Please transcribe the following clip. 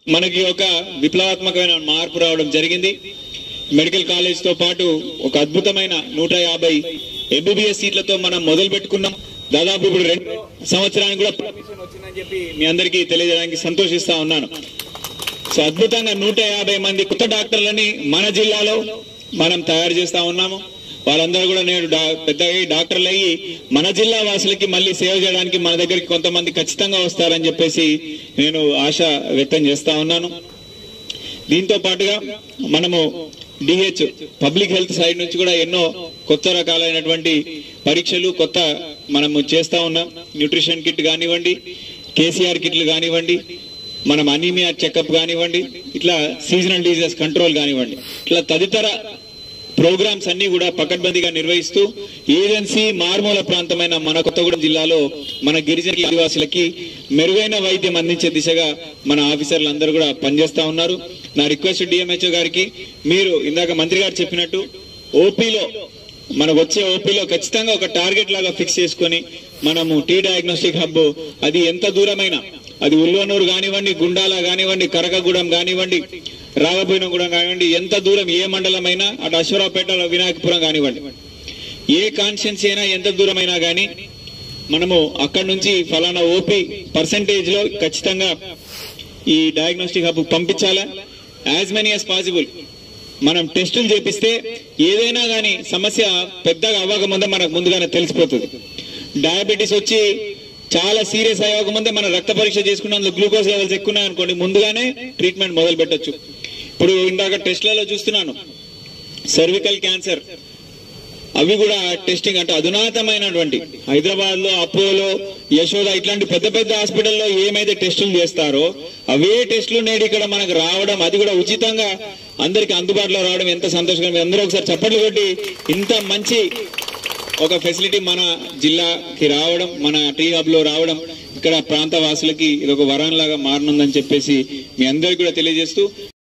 మనకి ఒక విప్లవాత్మకమైన మార్పు రావడం జరిగింది మెడికల్ కాలేజ్ తో పాటు ఒక అద్భుతమైన నూట యాభై ఎంబీబీఎస్ సీట్లతో మనం మొదలు పెట్టుకున్నాం దాదాపు ఇప్పుడు రెండు సంవత్సరానికి కూడా పర్మిషన్ వచ్చిందని చెప్పి మీ అందరికీ తెలియజేయడానికి సంతోషిస్తా ఉన్నాను సో అద్భుతంగా నూట యాభై మంది కొత్త డాక్టర్లని మన జిల్లాలో మనం తయారు చేస్తా ఉన్నాము వాళ్ళందరూ కూడా నేడు డా- పెద్దగా అయ్యి డాక్టర్లు అయ్యి మన జిల్లా వాసులకి మళ్ళీ సేవ చేయడానికి మన దగ్గరికి కొంతమంది ఖచ్చితంగా వస్తారని చెప్పేసి నేను ఆశ వ్యక్తం చేస్తా ఉన్నాను దీంతో పాటుగా మనము డిహెచ్ పబ్లిక్ హెల్త్ సైడ్ నుంచి కూడా ఎన్నో కొత్త రకాలైనటువంటి పరీక్షలు కొత్త మనము చేస్తా ఉన్నాం న్యూట్రిషన్ కిట్ కానివ్వండి కేసీఆర్ కిట్లు కానివ్వండి మనం అనీమియా చెకప్ కానివ్వండి ఇట్లా సీజనల్ డిజీజెస్ కంట్రోల్ కానివ్వండి ఇట్లా తదితర ప్రోగ్రామ్స్ అన్ని కూడా పకడ్బందీగా నిర్వహిస్తూ ఏజెన్సీ మారుమూల ప్రాంతమైన మన కొత్తగూడెం జిల్లాలో మన గిరిజన ఆదివాసులకి మెరుగైన వైద్యం అందించే దిశగా మన ఆఫీసర్లు అందరూ కూడా పనిచేస్తా ఉన్నారు నా రిక్వెస్ట్ డిఎంహెచ్ఓ గారికి మీరు ఇందాక మంత్రి గారు చెప్పినట్టు ఓపీలో మన వచ్చే ఓపీలో ఖచ్చితంగా ఒక టార్గెట్ లాగా ఫిక్స్ చేసుకొని మనము టీ డయాగ్నోస్టిక్ హబ్ అది ఎంత దూరమైనా అది ఉల్వనూరు కానివ్వండి గుండాల కానివ్వండి కరకగూడెం కానివ్వండి రాగబోయినగూడెం కానివ్వండి ఎంత దూరం ఏ మండలమైనా అటు అశ్వరావుపేట వినాయకపురం కానివ్వండి ఏ కాన్షియన్స్ అయినా ఎంత దూరమైనా కానీ మనము అక్కడి నుంచి ఫలానా ఓపీ పర్సంటేజ్ లో ఖచ్చితంగా ఈ డయాగ్నోస్టిక్ హబ్ పంపించాలా యాజ్ మెనీ యాజ్ పాసిబుల్ మనం టెస్టులు చేపిస్తే ఏదైనా కానీ సమస్య పెద్దగా అవ్వకముందే మనకు ముందుగానే తెలిసిపోతుంది డయాబెటీస్ వచ్చి చాలా సీరియస్ అవ్వకముందే మనం రక్త పరీక్ష చేసుకున్నందుకు గ్లూకోజ్ లెవెల్స్ ఎక్కువ ఉన్నాయి అనుకోండి ముందుగానే ట్రీట్మెంట్ మొదలు పెట్టొచ్చు ఇప్పుడు ఇందాక టెస్ట్లలో చూస్తున్నాను సర్వికల్ క్యాన్సర్ అవి కూడా టెస్టింగ్ అంటే అధునాతమైనటువంటి హైదరాబాద్ లో అపోలో యశోద ఇట్లాంటి పెద్ద పెద్ద హాస్పిటల్లో ఏమైతే టెస్టులు చేస్తారో అవే టెస్టులు నేడు ఇక్కడ మనకు రావడం అది కూడా ఉచితంగా అందరికి అందుబాటులో రావడం ఎంత సంతోషంగా మీ అందరూ ఒకసారి చప్పట్లు కొట్టి ఇంత మంచి ఒక ఫెసిలిటీ మన జిల్లాకి రావడం మన టీ హబ్ లో రావడం ఇక్కడ ప్రాంత వాసులకి ఇది ఒక వరం లాగా మారనుందని చెప్పేసి మీ అందరికి కూడా తెలియజేస్తూ